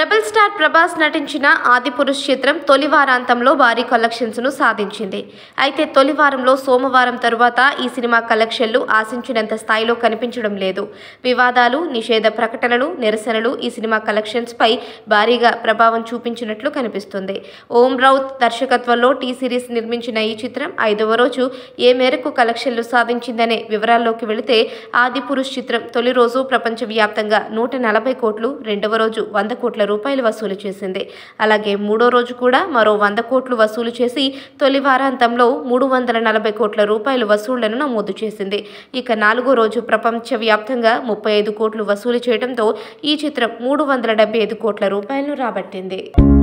rebel star Prabhas నటించిన ఆదిపురుష్ చిత్రం తొలి వారాంతంలో భారీ కలెక్షన్స్ ను సాధించింది అయితే తొలి వారంలో సోమవారం తరువాత ఈ సినిమా కలెక్షన్లు ఆశించినంత స్థాయిలో కనిపించడం లేదు వివాదాలు నిషేధ ప్రకటనలు నిరసనలు ఈ సినిమా కలెక్షన్స్ పై భారీగా ప్రభావం చూపించినట్లు కనిపిస్తుంది ఓం రౌత్ దర్శకత్వంలో టీ సిరీస్ నిర్మించిన ఈ చిత్రం ఐదవ రోజు ఏ మేరకు కలెక్షన్లు సాధించిందనే వివరాల్లోకి వెళితే ఆదిపురుష్ చిత్రం తొలి రోజు ప్రపంచవ్యాప్తంగా నూట నలభై కోట్లు రెండవ రోజు వంద కోట్ల రూపాయలు వసూలు చేసింది అలాగే మూడో రోజు కూడా మరో వంద కోట్లు వసూలు చేసి తొలి వారాంతంలో మూడు వందల నలభై కోట్ల రూపాయలు వసూళ్లను నమోదు చేసింది ఇక నాలుగో రోజు ప్రపంచవ్యాప్తంగా ముప్పై ఐదు కోట్లు వసూలు చేయడంతో ఈ చిత్రం మూడు వందల డెబ్బై ఐదు కోట్ల రూపాయలను రాబట్టింది